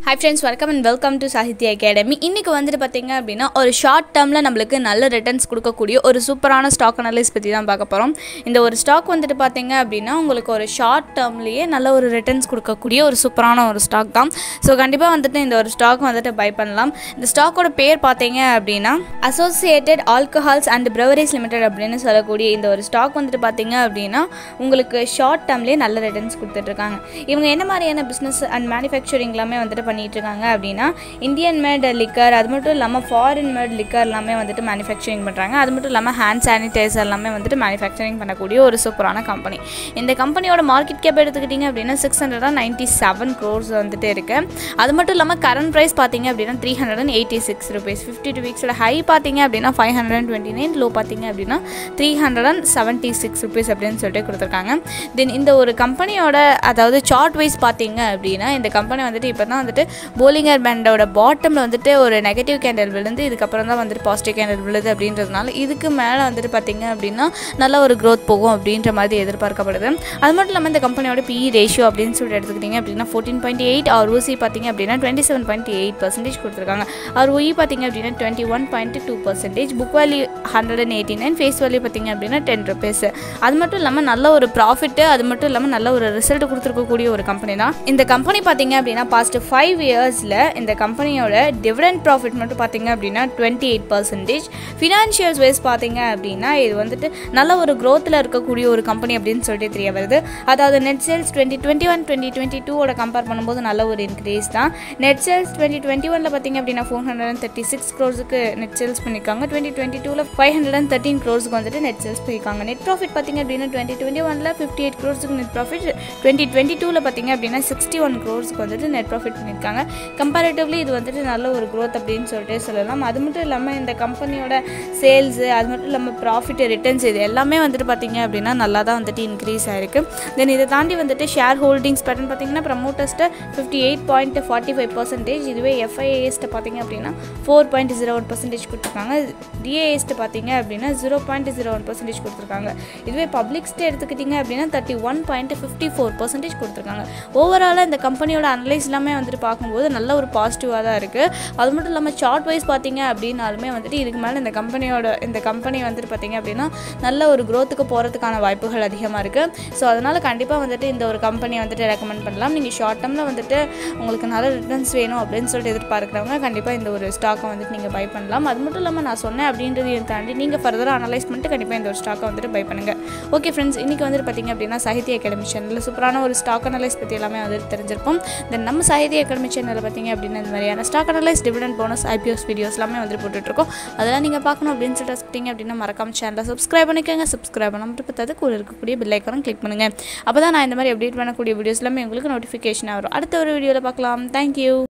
high friends welcome and welcome to Sahitya Akademi இன்றைக்கி வந்துட்டு பார்த்தீங்க அப்படின்னா ஒரு ஷார்ட் டேர்மில் நம்மளுக்கு நல்ல ரிட்டர்ன்ஸ் கொடுக்கக்கூடிய ஒரு சூப்பரான ஸ்டாக் அனலைஸ் பற்றி தான் பார்க்க போகிறோம் இந்த ஒரு ஸ்டாக் வந்துட்டு பார்த்தீங்க அப்படின்னா உங்களுக்கு ஒரு ஷார்ட் டேர்ம்லேயே நல்ல ஒரு ரிட்டர்ன்ஸ் கொடுக்கக்கூடிய ஒரு சூப்பரான ஒரு ஸ்டாக் தான் ஸோ கண்டிப்பாக வந்துட்டு இந்த ஒரு ஸ்டாக் வந்துட்டு பை பண்ணலாம் இந்த ஸ்டாக்கோட பேர் பார்த்தீங்க அப்படின்னா Associated Alcohols and Beverage Limited அப்படின்னு சொல்லக்கூடிய இந்த ஒரு ஸ்டாக் வந்துட்டு பார்த்தீங்க அப்படின்னா உங்களுக்கு ஷார்ட் டேர்ம்லேயே நல்ல ரிட்டர்ன்ஸ் கொடுத்துட்ருக்காங்க இவங்க என்ன மாதிரியான பிஸ்னஸ் அண்ட் மேனுஃபேக்சரிங் எல்லாமே வந்துட்டு பண்ணிட்டு இருக்காங்க அப்படின்னா இந்தியன் மேட் லிக்கர் அது மட்டும் இல்லாமல் ஃபாரின் மேட் லிக்கர் எல்லாமே வந்துட்டு மேனுஃபேக்சரிங் பண்ணுறாங்க அது மட்டும் இல்லாமல் ஹேண்ட் சானிடைசர் எல்லாமே வந்துட்டு மேனுஃபேக்சரிங் பண்ணக்கூடிய ஒரு சூப்பரான கம்பெனி இந்த கம்பெனியோட மார்க்கெட் கேப் எடுத்துக்கிட்டிங்க அப்படின்னா six hundred and ninety seven crores வந்துட்டு இருக்கு அது மட்டும் இல்லாமல் கரண்ட் ப்ரைஸ் பார்த்தீங்க அப்படின்னா three hundred and eighty six rupees fifty two வீக்ஸோட ஹை பார்த்தீங்க அப்படின்னா five hundred and twenty nine low பார்த்தீங்க அப்படின்னா three hundred and seventy six rupees அப்படின்னு சொல்லிட்டு கொடுத்துருக்காங்க தென் இந்த ஒரு கம்பெனியோட அதாவது சார்ட் வைஸ் பார்த்தீங்க அப்படின்னா இந்த கம்பெனி வந்துட்டு இப்போ தான் வந்துட்டு போலிங்கர் பேண்டோட பாட்டமில் வந்துட்டு ஒரு நெகட்டிவ் கேண்டல் விழுந்து இதுக்கப்புறம் தான் வந்துட்டு பாசிட்டிவ் கேண்டல் விழுது அப்படின்றதுனால இதுக்கு மேலே வந்துட்டு பார்த்தீங்க அப்படின்னா நல்ல ஒரு க்ரோத் போகும் அப்படின்ற மாதிரி எதிர்பார்க்கப்படுது அது மட்டும் இல்லாமல் இந்த கம்பெனியோட பிஇ ரேஷியோ அப்படின்னு சொல்லிட்டு எடுத்துக்கிட்டிங்க அப்படின்னா fourteen point eight R ROCE பார்த்தீங்க அப்படின்னா twenty seven point eight percentage கொடுத்துருக்காங்க ஆர் ஒய் பார்த்தீங்க அப்படின்னா twenty one point two percentage book value hundred and eighty nine face value பார்த்தீங்க அப்படின்னா டென் ருபீஸ் அது மட்டும் இல்லாமல் நல்ல ஒரு ப்ராஃபிட்டு அது மட்டும் இல்லாமல் நல்ல ஒரு ரிசல்ட் கொடுத்துருக்கக்கூடிய ஒரு கம்பெனி தான் இந்த கம்பெனி பார்த்தீங்க அப்படின்னா பாஸ்ட் ஃபைவ் இயர்ஸில் இந்த கம்பெனியோட டிவிடெண்ட் ப்ராஃபிட் மட்டும் பார்த்தீங்க அப்படின்னா twenty eight percentage financials wise பார்த்தீங்க அப்படின்னா இது வந்துட்டு நல்ல ஒரு க்ரோத்தில் இருக்கக்கூடிய ஒரு கம்பெனி அப்படின்னு சொல்லிட்டு தெரிய வருது அதாவது net sales twenty twenty one twenty twenty டூவோட கம்பேர் பண்ணும்போது நல்ல ஒரு இன்க்ரீஸ் தான் நெட் சேல்ஸ் டுவெண்ட்டி டுவெண்ட்டி ஒனில் பார்த்தீங்க அப்படின்னா four hundred and thirty six க்ரோஸுக்கு நெட் சேல்ஸ் பண்ணியிருக்காங்க டுவெண்ட்டி டுவெண்ட்டி டூவில் ஃபைவ் ஹண்ட்ரட் அண்ட் தேர்ட்டின் க்ரோஸுக்கு வந்துட்டு நெட் சேல்ஸ் பண்ணியிருக்காங்க நெட் ப்ராஃபிட் பார்த்தீங்க அப்படின்னா டுவெண்ட்டி டுவெண்ட்டி ஒனில் ஃபிஃப்டி எயிட் க்ரோஸுக்கு நெட் ப்ராஃபிட் டுவெண்ட்டி டுவெண்ட்டி டூவில் பார்த்தீங்க அப்படின்னா சிக்ஸ்டி ஒன் க்ரோர்ஸ்க்கு வந்துட்டு நெட் ப்ராஃபிட் பண்ணியிருக்காங்க கம்பேரிட்டிவ்லி இது வந்துட்டு நல்ல ஒரு க்ரோத் அப்படின்னு சொல்லிட்டு சொல்லலாம் அது மட்டும் இல்லாமல் இந்த கம்பெனியோட சேல்ஸு அது மட்டும் இல்லாமல் ப்ராஃபிட் ரிட்டர்ன்ஸ் இது எல்லாமே வந்துட்டு பார்த்தீங்க அப்படின்னா நல்லா தான் வந்துட்டு இன்க்ரீஸ் ஆயிருக்கு தென் இதை தாண்டி வந்துட்டு ஷேர் ஹோல்டிங்ஸ் பேட்டர்ன் பார்த்தீங்கன்னா ப்ரமோட்டர்ஸ்ட்டு fifty eight point forty five percentage இதுவே எஃப்ஐஏஎஸ்ட்டு பார்த்தீங்க அப்படின்னா four point zero one percentage கொடுத்துருக்காங்க டிஏஎஸ்ட்டு பார்த்தீங்க அப்படின்னா zero point zero one percentage கொடுத்துருக்காங்க இதுவே பப்ளிக்ஸ்ட்டு எடுத்துக்கிட்டிங்க அப்படின்னா thirty one point fifty four percentage கொடுத்துருக்காங்க ஓவராலாக இந்த கம்பெனியோட அனலைஸ் எல்லாமே வந்துட்டு பார்க்கும்போது நல்ல ஒரு பாசிட்டிவாக தான் இருக்குது அது மட்டும் இல்லாமல் சார்ட் வைஸ் பார்த்தீங்க அப்படின்னாலுமே வந்துட்டு இதுக்கு மேலே இந்த கம்பெனியோட இந்த கம்பெனி வந்துட்டு பார்த்தீங்க அப்படின்னா நல்ல ஒரு க்ரோத்துக்கு போகிறதுக்கான வாய்ப்புகள் அதிகமாக இருக்குது ஸோ அதனால் கண்டிப்பாக வந்துட்டு இந்த ஒரு கம்பெனியை வந்துட்டு ரெக்கமெண்ட் பண்ணலாம் நீங்கள் ஷார்ட் டேர்மில் வந்துட்டு உங்களுக்கு நல்ல ரிட்டர்ன்ஸ் வேணும் அப்படின்னு சொல்லிட்டு எதிர்பார்க்குறவங்க கண்டிப்பாக இந்த ஒரு ஸ்டாக்கை வந்துட்டு நீங்கள் பை பண்ணலாம் அது மட்டும் இல்லாமல் நான் சொன்னேன் அப்படின்றதையும் தாண்டி நீங்கள் ஃபர்தராக அனலைஸ் பண்ணிட்டு கண்டிப்பாக இந்த ஒரு ஸ்டாக்கை வந்துட்டு பை பண்ணுங்கள் ஓகே ஃப்ரெண்ட்ஸ் இன்றைக்கி வந்துட்டு பார்த்தீங்க அப்படின்னா சாகித்ய அகாடமி சேனலில் சூப்பரான ஒரு ஸ்டாக் அனலைஸ் பற்றி எல்லாமே வந்துட்டு தெரிஞ்சிருப்போம் தென் நம்ம சாகித்ய அகாடமி சேனலில் பார்த்தீங்க அப்படின்னா இந்த மாதிரியான stock analyse dividend bonus IPS videos எல்லாமே வந்துட்டு போட்டுட்ருக்கோம் அதெல்லாம் நீங்கள் பார்க்கணும் அப்படின்னு சொல்லிட்டு ஆசைப்பட்டீங்க அப்படின்னா மறக்காம சேனலை சப்ஸ்கிரைப் பண்ணிக்கோங்க சப்ஸ்கிரைப் பண்ண மட்டும் பார்த்தாது கூட இருக்கக்கூடிய பெல் ஐக்கானும் கிளிக் பண்ணுங்கள் அப்போ தான் நான் இந்த மாதிரி அப்டேட் பண்ணக்கூடிய வீடியோஸ் எல்லாமே உங்களுக்கு நோட்டிஃபிகேஷன் வரும் அடுத்த ஒரு வீடியோவில் பார்க்கலாம் தேங்க்யூ